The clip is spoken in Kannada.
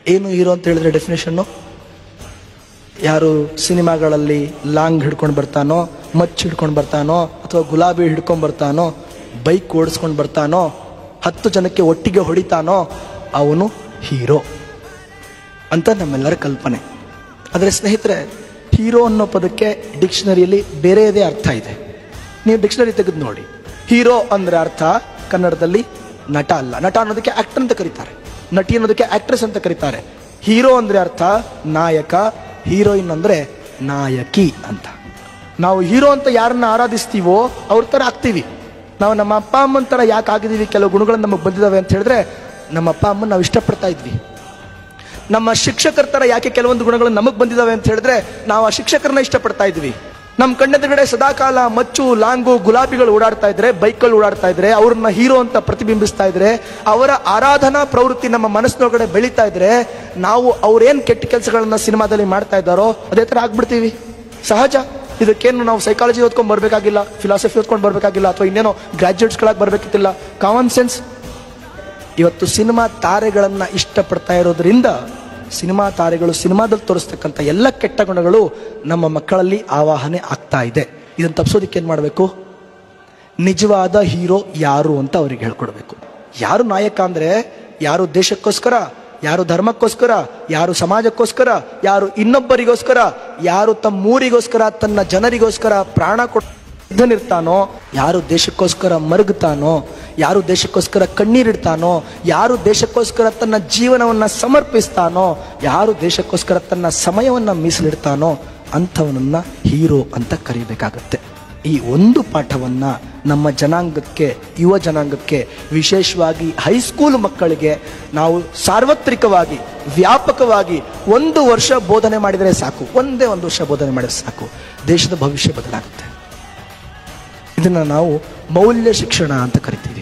ಏನು ಹೀರೋ ಅಂತ ಹೇಳಿದ್ರೆ ಡೆಫಿನೇಷನ್ನು ಯಾರು ಸಿನಿಮಾಗಳಲ್ಲಿ ಲಾಂಗ್ ಹಿಡ್ಕೊಂಡು ಬರ್ತಾನೋ ಮಚ್ಚ್ ಹಿಡ್ಕೊಂಡು ಬರ್ತಾನೋ ಅಥವಾ ಗುಲಾಬಿ ಹಿಡ್ಕೊಂಡು ಬರ್ತಾನೋ ಬೈಕ್ ಓಡಿಸ್ಕೊಂಡು ಬರ್ತಾನೋ ಹತ್ತು ಜನಕ್ಕೆ ಒಟ್ಟಿಗೆ ಹೊಡಿತಾನೋ ಅವನು ಹೀರೋ ಅಂತ ನಮ್ಮೆಲ್ಲರ ಕಲ್ಪನೆ ಆದರೆ ಸ್ನೇಹಿತರೆ ಹೀರೋ ಅನ್ನೋ ಪದಕ್ಕೆ ಡಿಕ್ಷನರಿಯಲ್ಲಿ ಬೇರೆಯದೇ ಅರ್ಥ ಇದೆ ನೀವು ಡಿಕ್ಷನರಿ ತೆಗೆದು ನೋಡಿ ಹೀರೋ ಅಂದ್ರೆ ಅರ್ಥ ಕನ್ನಡದಲ್ಲಿ ನಟ ಅಲ್ಲ ನಟ ಅನ್ನೋದಕ್ಕೆ ಆಕ್ಟರ್ ಅಂತ ಕರೀತಾರೆ ನಟಿ ಅನ್ನೋದಕ್ಕೆ ಆಕ್ಟ್ರೆಸ್ ಅಂತ ಕರೀತಾರೆ ಹೀರೋ ಅಂದ್ರೆ ಅರ್ಥ ನಾಯಕ ಹೀರೋಯಿನ್ ಅಂದ್ರೆ ನಾಯಕಿ ಅಂತ ನಾವು ಹೀರೋ ಅಂತ ಯಾರನ್ನ ಆರಾಧಿಸ್ತೀವೋ ಅವ್ರ ತರ ಆಗ್ತೀವಿ ನಾವು ನಮ್ಮ ಅಪ್ಪ ಅಮ್ಮನ ತರ ಯಾಕೆ ಆಗಿದೀವಿ ಕೆಲವು ಗುಣಗಳು ನಮಗೆ ಬಂದಿದಾವೆ ಅಂತ ಹೇಳಿದ್ರೆ ನಮ್ಮ ಅಪ್ಪ ಅಮ್ಮನ ನಾವು ಇಷ್ಟಪಡ್ತಾ ಇದ್ವಿ ನಮ್ಮ ಶಿಕ್ಷಕರ ತರ ಯಾಕೆ ಕೆಲವೊಂದು ಗುಣಗಳು ನಮಗೆ ಬಂದಿದಾವೆ ಅಂತ ಹೇಳಿದ್ರೆ ನಾವು ಆ ಶಿಕ್ಷಕರನ್ನ ಇಷ್ಟಪಡ್ತಾ ಇದ್ವಿ ನಮ್ಮ ಕಣ್ಣೆದುರುಗಡೆ ಸದಾಕಾಲ ಮಚ್ಚು ಲಾಂಗು ಗುಲಾಬಿಗಳು ಓಡಾಡ್ತಾ ಇದ್ರೆ ಬೈಕ್ಗಳು ಓಡಾಡ್ತಾ ಇದ್ರೆ ಅವ್ರನ್ನ ಹೀರೋ ಅಂತ ಪ್ರತಿಬಿಂಬಿಸ್ತಾ ಇದ್ರೆ ಅವರ ಆರಾಧನಾ ಪ್ರವೃತ್ತಿ ನಮ್ಮ ಮನಸ್ಸಿನೊಳಗಡೆ ಬೆಳೀತಾ ಇದ್ರೆ ನಾವು ಅವ್ರೇನ್ ಕೆಟ್ಟ ಕೆಲಸಗಳನ್ನ ಸಿನಿಮಾದಲ್ಲಿ ಮಾಡ್ತಾ ಇದ್ದಾರೋ ಅದೇ ತರ ಆಗ್ಬಿಡ್ತೀವಿ ಸಹಜ ಇದಕ್ಕೇನು ನಾವು ಸೈಕಾಲಜಿ ಓದ್ಕೊಂಡ್ ಬರ್ಬೇಕಾಗಿಲ್ಲ ಫಿಲಾಸಫಿ ಓದ್ಕೊಂಡು ಬರ್ಬೇಕಾಗಿಲ್ಲ ಅಥವಾ ಇನ್ನೇನೋ ಗ್ರಾಜ್ಯುಯೇಟ್ಸ್ಗಳಾಗಿ ಬರ್ಬೇಕಿತ್ತಿಲ್ಲ ಕಾಮನ್ ಸೆನ್ಸ್ ಇವತ್ತು ಸಿನಿಮಾ ತಾರೆಗಳನ್ನ ಇಷ್ಟಪಡ್ತಾ ಇರೋದ್ರಿಂದ ಸಿನಿಮಾ ತಾರೆಗಳು ಸಿನಿಮಾದಲ್ಲಿ ತೋರಿಸ್ತಕ್ಕಂಥ ಎಲ್ಲ ಕೆಟ್ಟ ಗುಣಗಳು ನಮ್ಮ ಮಕ್ಕಳಲ್ಲಿ ಆವಾಹನೆ ಆಗ್ತಾ ಇದೆ ಇದನ್ನು ತಪ್ಪಿಸೋದಕ್ಕೆ ಏನು ಮಾಡಬೇಕು ನಿಜವಾದ ಹೀರೋ ಯಾರು ಅಂತ ಅವ್ರಿಗೆ ಹೇಳ್ಕೊಡ್ಬೇಕು ಯಾರು ನಾಯಕ ಅಂದ್ರೆ ಯಾರು ದೇಶಕ್ಕೋಸ್ಕರ ಯಾರು ಧರ್ಮಕ್ಕೋಸ್ಕರ ಯಾರು ಸಮಾಜಕ್ಕೋಸ್ಕರ ಯಾರು ಇನ್ನೊಬ್ಬರಿಗೋಸ್ಕರ ಯಾರು ತಮ್ಮ ಊರಿಗೋಸ್ಕರ ತನ್ನ ಜನರಿಗೋಸ್ಕರ ಪ್ರಾಣ ಕೊಟ್ಟು ಸಿದ್ಧನಿರ್ತಾನೋ ಯಾರು ದೇಶಕ್ಕೋಸ್ಕರ ಮರುಗುತ್ತಾನೋ ಯಾರು ದೇಶಕ್ಕೋಸ್ಕರ ಕಣ್ಣೀರಿಡ್ತಾನೋ ಯಾರು ದೇಶಕ್ಕೋಸ್ಕರ ತನ್ನ ಜೀವನವನ್ನ ಸಮರ್ಪಿಸ್ತಾನೋ ಯಾರು ದೇಶಕ್ಕೋಸ್ಕರ ತನ್ನ ಸಮಯವನ್ನ ಮೀಸಲಿಡ್ತಾನೋ ಅಂಥವನನ್ನ ಹೀರೋ ಅಂತ ಕರಿಬೇಕಾಗತ್ತೆ ಈ ಒಂದು ಪಾಠವನ್ನ ನಮ್ಮ ಜನಾಂಗಕ್ಕೆ ಯುವ ಜನಾಂಗಕ್ಕೆ ವಿಶೇಷವಾಗಿ ಹೈಸ್ಕೂಲ್ ಮಕ್ಕಳಿಗೆ ನಾವು ಸಾರ್ವತ್ರಿಕವಾಗಿ ವ್ಯಾಪಕವಾಗಿ ಒಂದು ವರ್ಷ ಬೋಧನೆ ಮಾಡಿದರೆ ಸಾಕು ಒಂದೇ ಒಂದು ವರ್ಷ ಬೋಧನೆ ಮಾಡಿದ್ರೆ ಸಾಕು ದೇಶದ ಭವಿಷ್ಯ ಬದಲಾಗುತ್ತೆ ಇದನ್ನ ನಾವು ಮೌಲ್ಯ ಶಿಕ್ಷಣ ಅಂತ ಕರಿತೀವಿ